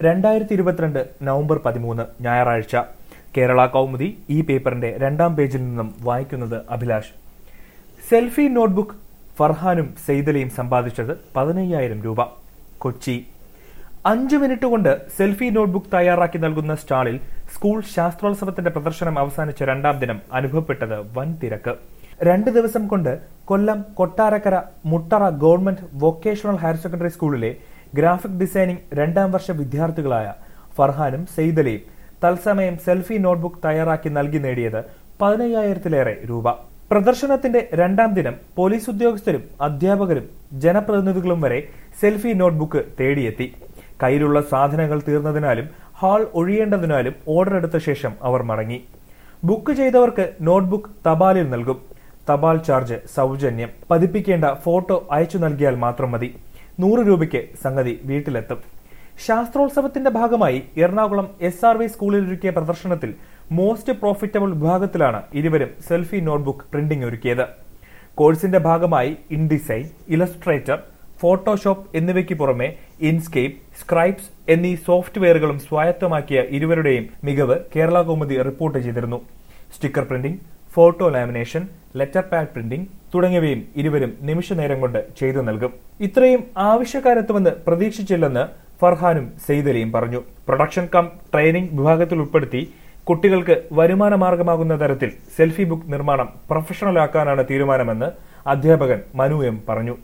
രണ്ടായിരത്തി ഇരുപത്തിരണ്ട് നവംബർ പതിമൂന്ന് ഞായറാഴ്ച കേരള കൗമുദി ഈ പേപ്പറിന്റെ രണ്ടാം പേജിൽ നിന്നും വായിക്കുന്നത് അഭിലാഷ് സെൽഫി നോട്ട്ബുക്ക് ഫർഹാനും സെയ്തലയും സമ്പാദിച്ചത് പതിനയ്യായിരം രൂപ കൊച്ചി അഞ്ചു മിനിറ്റ് കൊണ്ട് സെൽഫി നോട്ട്ബുക്ക് തയ്യാറാക്കി നൽകുന്ന സ്റ്റാളിൽ സ്കൂൾ ശാസ്ത്രോത്സവത്തിന്റെ പ്രദർശനം അവസാനിച്ച രണ്ടാം ദിനം അനുഭവപ്പെട്ടത് വൻ തിരക്ക് രണ്ട് ദിവസം കൊണ്ട് Kollam Kottarakkara Muttara government vocational higher secondary സ്കൂളിലെ ഗ്രാഫിക് ഡിസൈനിംഗ് രണ്ടാം വർഷ വിദ്യാർത്ഥികളായ ഫർഹാനും സെയ്തലയും തത്സമയം സെൽഫി നോട്ട്ബുക്ക് തയ്യാറാക്കി നൽകി നേടിയത് പതിനയ്യായിരത്തിലേറെ രൂപ പ്രദർശനത്തിന്റെ രണ്ടാം ദിനം പോലീസ് ഉദ്യോഗസ്ഥരും അധ്യാപകരും ജനപ്രതിനിധികളും വരെ സെൽഫി നോട്ട്ബുക്ക് തേടിയെത്തി കയ്യിലുള്ള സാധനങ്ങൾ തീർന്നതിനാലും ഹാൾ ഒഴിയേണ്ടതിനാലും ഓർഡർ എടുത്ത ശേഷം അവർ മടങ്ങി ബുക്ക് ചെയ്തവർക്ക് നോട്ട്ബുക്ക് തപാലിൽ നൽകും തപാൽ ചാർജ് സൗജന്യം പതിപ്പിക്കേണ്ട ഫോട്ടോ അയച്ചു നൽകിയാൽ മാത്രം മതി നൂറ് രൂപയ്ക്ക് സംഗതി വീട്ടിലെത്തും ശാസ്ത്രോത്സവത്തിന്റെ ഭാഗമായി എറണാകുളം എസ് ആർ വി സ്കൂളിൽ ഒരുക്കിയ പ്രദർശനത്തിൽ മോസ്റ്റ് പ്രോഫിറ്റബിൾ വിഭാഗത്തിലാണ് ഇരുവരും സെൽഫി നോട്ട്ബുക്ക് പ്രിന്റിംഗ് ഒരുക്കിയത് കോഴ്സിന്റെ ഭാഗമായി ഇൻഡിസൈൻ ഇലസ്ട്രേറ്റർ ഫോട്ടോഷോപ്പ് എന്നിവയ്ക്ക് പുറമെ ഇൻസ്കേപ്പ് സ്ക്രൈബ്സ് എന്നീ സോഫ്റ്റ്വെയറുകളും സ്വായത്തമാക്കിയ ഇരുവരുടെയും മികവ് കേരള കൗമുദി റിപ്പോർട്ട് ചെയ്തിരുന്നു sticker printing photo lamination letter pad printing തുടങ്ങിയവയും ഇരുവരും നിമിഷനേരം കൊണ്ട് ചെയ്തു നൽകും ഇത്രയും ആവശ്യക്കാരെത്തുമെന്ന് പ്രതീക്ഷിച്ചില്ലെന്ന് ഫർഹാനും സെയ്തലിയും പറഞ്ഞു പ്രൊഡക്ഷൻ കം ട്രെയിനിംഗ് വിഭാഗത്തിൽ ഉൾപ്പെടുത്തി കുട്ടികൾക്ക് വരുമാന മാർഗമാകുന്ന തരത്തിൽ സെൽഫി ബുക്ക് നിർമ്മാണം പ്രൊഫഷണലാക്കാനാണ് തീരുമാനമെന്ന് അധ്യാപകൻ മനു എം പറഞ്ഞു